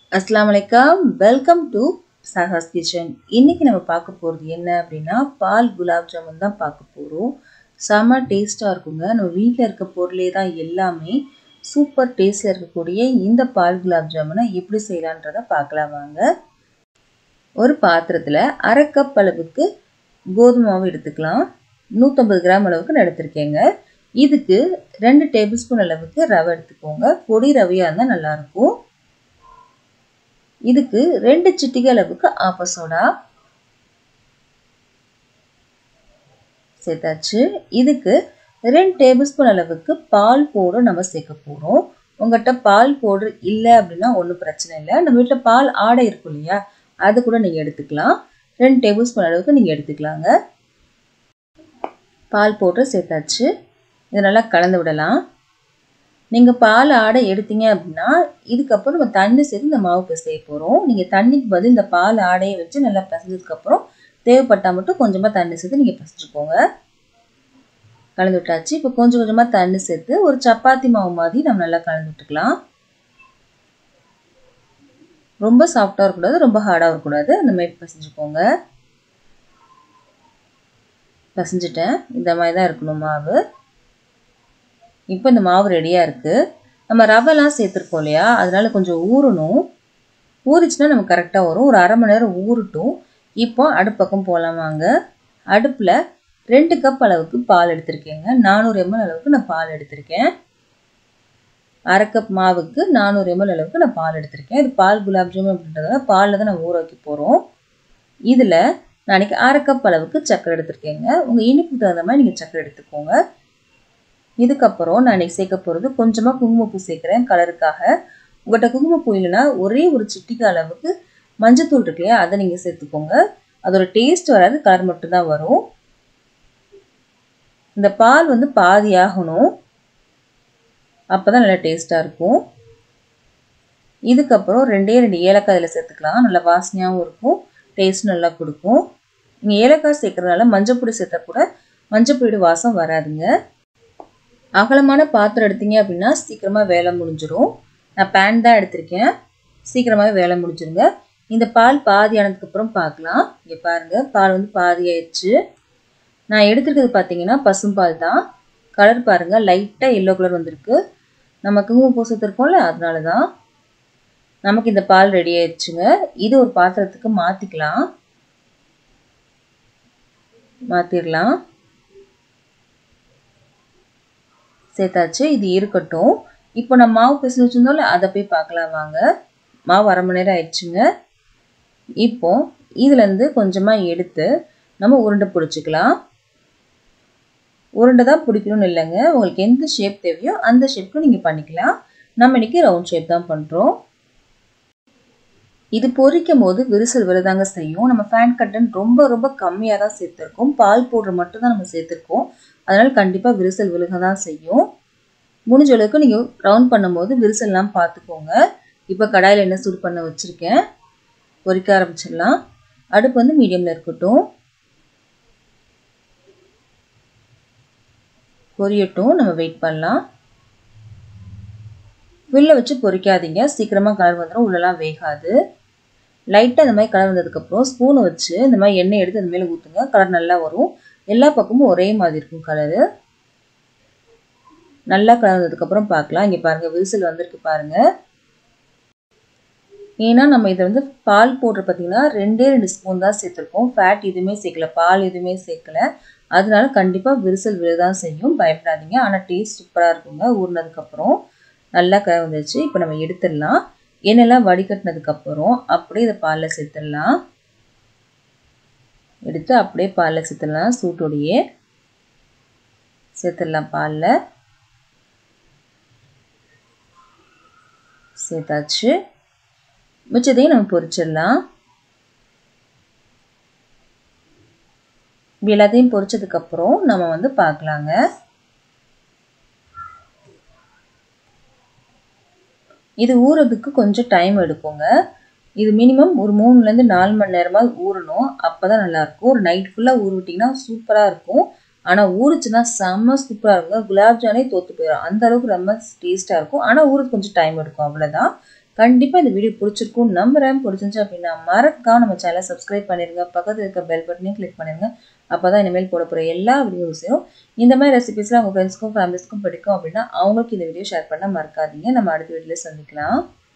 அஸ்லாம் வலைக்கம் welcome to சஹாஸ் kitchen இன்னைக்கு நம்ம பார்க்க போகிறது என்ன அப்படின்னா பால் குலாப் ஜாமுன் தான் பார்க்க போகிறோம் செம்ம டேஸ்ட்டாக இருக்குங்க நம்ம வீட்டில் இருக்க பொருளே தான் எல்லாமே சூப்பர் டேஸ்டில் இருக்கக்கூடிய இந்த பால் குலாப் ஜாமுனை எப்படி செய்யலான்றதை பார்க்கலாம் வாங்க ஒரு பாத்திரத்தில் அரை கப் அளவுக்கு கோதுமை மாவு எடுத்துக்கலாம் நூற்றம்பது கிராம் அளவுக்கு நான் எடுத்திருக்கேங்க இதுக்கு ரெண்டு டேபிள் ஸ்பூன் அளவுக்கு ரவை எடுத்துக்கோங்க பொடி ரவையாக இருந்தால் நல்லாயிருக்கும் இதுக்கு ரெண்டு சிட்டிகை அளவுக்கு ஆப்ப சோடா சேர்த்தாச்சு இதுக்கு ரெண்டு டேபிள் ஸ்பூன் அளவுக்கு பால் பவுடர் நம்ம சேர்க்க போகிறோம் உங்கள்கிட்ட பால் பவுடர் இல்லை அப்படின்னா ஒன்றும் பிரச்சனை இல்லை நம்ம வீட்டில் பால் ஆடை இருக்கும் இல்லையா அது கூட நீங்கள் எடுத்துக்கலாம் ரெண்டு டேபிள் ஸ்பூன் அளவுக்கு நீங்கள் எடுத்துக்கலாங்க பால் பவுடர் சேர்த்தாச்சு இதை நல்லா கலந்து விடலாம் நீங்கள் பால் ஆடை எடுத்தீங்க அப்படின்னா இதுக்கப்புறம் நம்ம தண்ணி சேர்த்து இந்த மாவு பிசைய போகிறோம் நீங்கள் தண்ணிக்கு பதில் இந்த பால் ஆடையை வச்சு நல்லா பிசைஞ்சதுக்கப்புறம் தேவைப்பட்டால் மட்டும் கொஞ்சமாக தண்ணி சேர்த்து நீங்கள் பிசைச்சுக்கோங்க கலந்து விட்டாச்சு இப்போ கொஞ்சம் கொஞ்சமாக தண்ணி சேர்த்து ஒரு சப்பாத்தி மாவு மாதிரி நம்ம நல்லா கலந்து விட்டுக்கலாம் ரொம்ப சாஃப்டாக இருக்கக்கூடாது ரொம்ப ஹார்டாக இருக்கக்கூடாது அந்த மாதிரி பிசைஞ்சுக்கோங்க பிசைஞ்சிட்டேன் இந்த மாதிரி தான் இருக்கணும் மாவு இப்போ இந்த மாவு ரெடியாக இருக்குது நம்ம ரவைலாம் சேர்த்துருக்கோம் இல்லையா அதனால கொஞ்சம் ஊறணும் ஊறிச்சுன்னா நமக்கு கரெக்டாக வரும் ஒரு அரை மணி நேரம் ஊறட்டும் இப்போ அடுப்பக்கம் போகலாம் வாங்க அடுப்பில் ரெண்டு கப் அளவுக்கு பால் எடுத்திருக்கேங்க நானூறு எம்எல் அளவுக்கு நான் பால் எடுத்திருக்கேன் அரை கப் மாவுக்கு நானூறு எம்எல் அளவுக்கு நான் பால் எடுத்திருக்கேன் இது பால் குலாப் ஜாமுன் அப்படின்றதால பாலில் தான் நான் ஊற வைக்க போகிறோம் இதில் நாளைக்கு அரை கப் அளவுக்கு சக்கரை எடுத்திருக்கேங்க உங்கள் இனிப்புக்கு தகுந்த மாதிரி நீங்கள் சக்கரை எடுத்துக்கோங்க இதுக்கப்புறம் நான் இன்றைக்கி சேர்க்க போகிறது கொஞ்சமாக குங்குமப்பூ சேர்க்குறேன் கலருக்காக உங்கள்கிட்ட குங்குமப்பூ இல்லைன்னா ஒரே ஒரு சிட்டிக்கு அளவுக்கு மஞ்சத்தூள் இருக்கு இல்லையா அதை நீங்கள் சேர்த்துக்கோங்க அதோட டேஸ்ட் வராது கலர் மட்டும்தான் வரும் இந்த பால் வந்து பாதி ஆகணும் அப்போ தான் நல்லா டேஸ்ட்டாக இருக்கும் இதுக்கப்புறம் ரெண்டே ரெண்டு ஏலக்காய் இதில் சேர்த்துக்கலாம் நல்லா வாசனையாகவும் இருக்கும் டேஸ்ட் நல்லா கொடுக்கும் நீங்கள் ஏலக்காய் சேர்க்குறதுனால மஞ்சள் பொடி சேர்த்தா கூட மஞ்சள் பொடி வாசம் வராதுங்க அகலமான பாத்திரம் எடுத்தீங்க அப்படின்னா சீக்கிரமாக வேலை முடிஞ்சிடும் நான் பேன் தான் எடுத்திருக்கேன் சீக்கிரமாகவே வேலை முடிஞ்சிருங்க இந்த பால் பாதி ஆனதுக்கப்புறம் பார்க்கலாம் இங்கே பாருங்கள் பால் வந்து பாதி ஆயிடுச்சு நான் எடுத்துருக்கிறது பார்த்தீங்கன்னா பசும்பால் தான் கலர் பாருங்கள் லைட்டாக எல்லோ கலர் வந்திருக்கு நம்ம குங்குமப்பூ சேர்த்துருக்கோம்ல அதனால தான் நமக்கு இந்த பால் ரெடி ஆயிடுச்சுங்க இது ஒரு பாத்திரத்துக்கு மாற்றிக்கலாம் மாற்றிடலாம் சேர்த்தாச்சு இது இருக்கட்டும் இப்போ நம்ம மாவு பிசைஞ்சு வச்சுருந்தோம்ல அதை போய் பார்க்கலாம் வாங்க மாவு அரை மணி நேரம் ஆயிடுச்சுங்க இப்போ இதுலேருந்து கொஞ்சமாக எடுத்து நம்ம உருண்டை பிடிச்சிக்கலாம் உருண்டை தான் பிடிக்கணும்னு இல்லைங்க உங்களுக்கு எந்த ஷேப் தேவையோ அந்த ஷேப்புக்கு நீங்கள் பண்ணிக்கலாம் நம்ம இன்றைக்கி ரவுண்ட் ஷேப் தான் பண்ணுறோம் இது பொரிக்கும் போது விரிசல் விரதாங்க செய்யும் நம்ம ஃபேன் கட்டன் ரொம்ப ரொம்ப கம்மியாக தான் சேர்த்துருக்கோம் பால் பவுடர் மட்டும் தான் நம்ம சேர்த்துருக்கோம் அதனால் கண்டிப்பாக விரிசல் விழுக தான் செய்யும் முடிஞ்ச அளவுக்கு நீங்கள் ரவுண்ட் பண்ணும்போது விரிசல்லாம் பார்த்துக்கோங்க இப்போ கடாயில் என்ன சூடு பண்ண வச்சுருக்கேன் பொரிக்க ஆரம்பிச்சிடலாம் அடுப்பு வந்து மீடியமில் இருக்கட்டும் பொரியட்டும் நம்ம வெயிட் பண்ணலாம் வெளில வச்சு பொரிக்காதீங்க சீக்கிரமாக கலர் வந்துடும் உள்ளெல்லாம் வேகாது லைட்டாக இந்த மாதிரி கலர் வந்ததுக்கப்புறம் ஸ்பூனை வச்சு இந்த மாதிரி எண்ணெய் எடுத்து அந்த மேலே ஊற்றுங்க கலர் நல்லா வரும் எல்லா பக்கமும் ஒரே மாதிரி இருக்கும் கலரு நல்லா கலந்ததுக்கப்புறம் பார்க்கலாம் இங்கே பாருங்கள் விரிசல் வந்திருக்கு பாருங்கள் ஏன்னா நம்ம இதை வந்து பால் போடுற பார்த்தீங்கன்னா ரெண்டே ரெண்டு ஸ்பூன் தான் சேர்த்துருக்கோம் ஃபேட் எதுவுமே சேர்க்கல பால் எதுவுமே சேர்க்கல அதனால கண்டிப்பாக விரிசல் விழுதான் செய்யும் பயப்படாதீங்க ஆனால் டேஸ்ட் சூப்பராக இருக்குங்க ஊறினதுக்கப்புறம் நல்லா கலர் வந்துச்சு இப்போ நம்ம எடுத்துடலாம் எண்ணெய்லாம் வடிகட்டினதுக்கப்புறம் அப்படியே இதை பாலில் சேர்த்துடலாம் எடுத்து அப்படியே பாலில் சேர்த்துடலாம் சூட்டோடையே சேர்த்துடலாம் பாலில் சேர்த்தாச்சு மிச்சத்தையும் நம்ம பொரிச்சிடலாம் இப்படி எல்லாத்தையும் பொரிச்சதுக்கப்புறம் நம்ம வந்து பார்க்கலாங்க இது ஊறதுக்கு கொஞ்சம் டைம் எடுக்குங்க இது மினிமம் ஒரு மூணுலேருந்து நாலு மணி நேரமாக ஊறணும் அப்போ தான் நல்லாயிருக்கும் ஒரு நைட் ஃபுல்லாக ஊற விட்டிங்கன்னா சூப்பராக இருக்கும் ஆனால் ஊறுச்சுன்னா செம்ம சூப்பராக இருக்குங்க குலாப் ஜானே தோற்று போயிடும் அந்த அளவுக்கு ரொம்ப டேஸ்ட்டாக இருக்கும் ஆனால் ஊருக்கு கொஞ்சம் டைம் எடுக்கும் அவ்வளோதான் கண்டிப்பாக இந்த வீடியோ பிடிச்சிருக்கும் நம்புறேன் பிடிச்சிருந்துச்சு அப்படின்னா மறக்காம நம்ம சேனலை சப்ஸ்கிரைப் பண்ணிடுங்க பக்கத்தில் இருக்க பெல் பட்டனையும் கிளிக் பண்ணிடுங்க அப்போ தான் இனிமேல் போட போகிற எல்லா வீடியோஸையும் இந்த மாதிரி ரெசிபிஸ்லாம் உங்கள் ஃப்ரெண்ட்ஸ்க்கும் ஃபேமிலிஸ்க்கும் பிடிக்கும் அப்படின்னா அவங்களுக்கு இந்த வீடியோ ஷேர் பண்ண மறக்காதீங்க நம்ம அடுத்த வீடியோவில் சந்திக்கலாம்